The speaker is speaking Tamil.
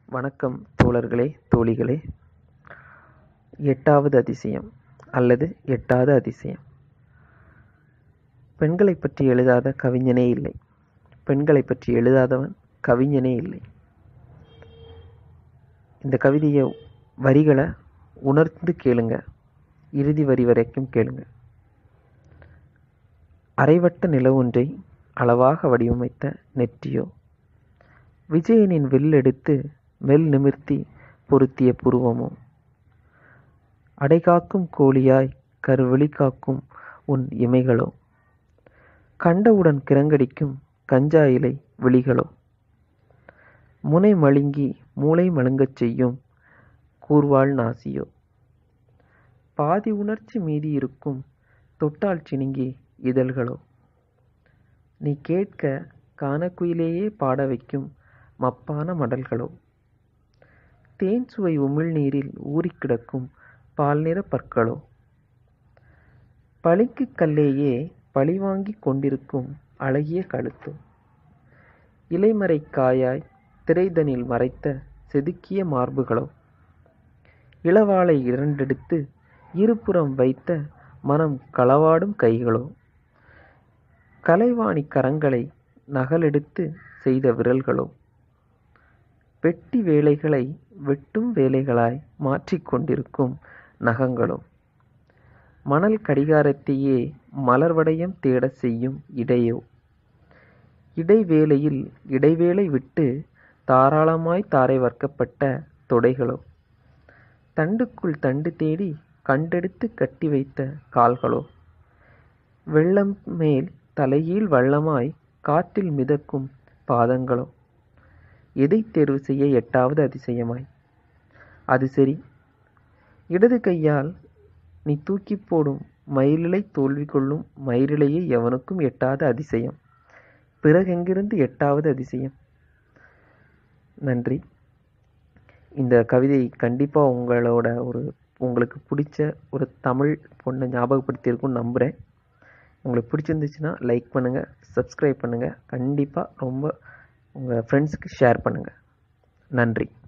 வணக்கம் தோழர்களே தோழிகளே எட்டாவது அதிசயம் அல்லது எட்டாத அதிசயம் பெண்களைப் பற்றி எழுதாத கவிஞனே இல்லை பெண்களைப் பற்றி எழுதாதவன் கவிஞனே இல்லை இந்த கவிதையை வரிகளை உணர்ந்து கேளுங்க இறுதி வரி வரைக்கும் கேளுங்க அரைவட்ட நிலவொன்றை அளவாக வடிவமைத்த நெற்றியோ விஜயனின் வில்லெடுத்து மெல் நிமிர்த்தி பொருத்திய புருவமோ அடைகாக்கும் கோழியாய் கருவெளி காக்கும் உன் இமைகளோ கண்டவுடன் கிறங்கடிக்கும் கஞ்சா இலை விழிகளோ முனை மழுங்கி மூளை மழுங்கச் செய்யும் கூர்வாள் நாசியோ பாதி உணர்ச்சி மீதி இருக்கும் தொட்டால் சினுங்கி இதழ்களோ நீ கேட்க கானக்குயிலேயே பாட வைக்கும் மப்பான மடல்களோ தேன் சுவை உமிழ்நீரில் ஊறிக் கிடக்கும் பால் நிற பற்களோ பளிங்கு கல்லேயே பழிவாங்கிக் கொண்டிருக்கும் அழகிய கழுத்தோ இலைமறை காயாய் திரைதனில் மறைத்த செதுக்கிய மார்புகளோ இளவாளை இரண்டெடுத்து இருபுறம் வைத்த மனம் களவாடும் கைகளோ கலைவாணி கரங்களை நகலெடுத்து செய்த விரல்களோ வெட்டி வேலைகளை வெட்டும் வேலைகளாய் மாற்றிக்கொண்டிருக்கும் நகங்களோ மணல் கடிகாரத்தையே மலர்வடையம் தேட செய்யும் இடையோ இடைவேளையில் இடைவேளை விட்டு தாராளமாய் தாரை வர்க்கப்பட்ட தொடைகளோ தண்டுக்குள் தண்டு தேடி கண்டெடுத்து கட்டி வைத்த கால்களோ வெள்ளம் மேல் தலையீழ் வள்ளமாய் காற்றில் மிதக்கும் பாதங்களோ எதை தேர்வு செய்ய எட்டாவது அதிசயமாய் அது சரி இடது கையால் நீ தூக்கி போடும் மயிலிலை தோல்வி கொள்ளும் மயிரிழையை எவனுக்கும் எட்டாத அதிசயம் பிறகெங்கிருந்து எட்டாவது அதிசயம் நன்றி இந்த கவிதை கண்டிப்பாக உங்களோட ஒரு உங்களுக்கு பிடிச்ச ஒரு தமிழ் பொண்ணை ஞாபகப்படுத்தியிருக்கும்னு நம்புகிறேன் உங்களுக்கு பிடிச்சிருந்துச்சுன்னா லைக் பண்ணுங்கள் சப்ஸ்கிரைப் பண்ணுங்கள் கண்டிப்பாக ரொம்ப உங்கள் ஃப்ரெண்ட்ஸுக்கு ஷேர் பண்ணுங்கள் நன்றி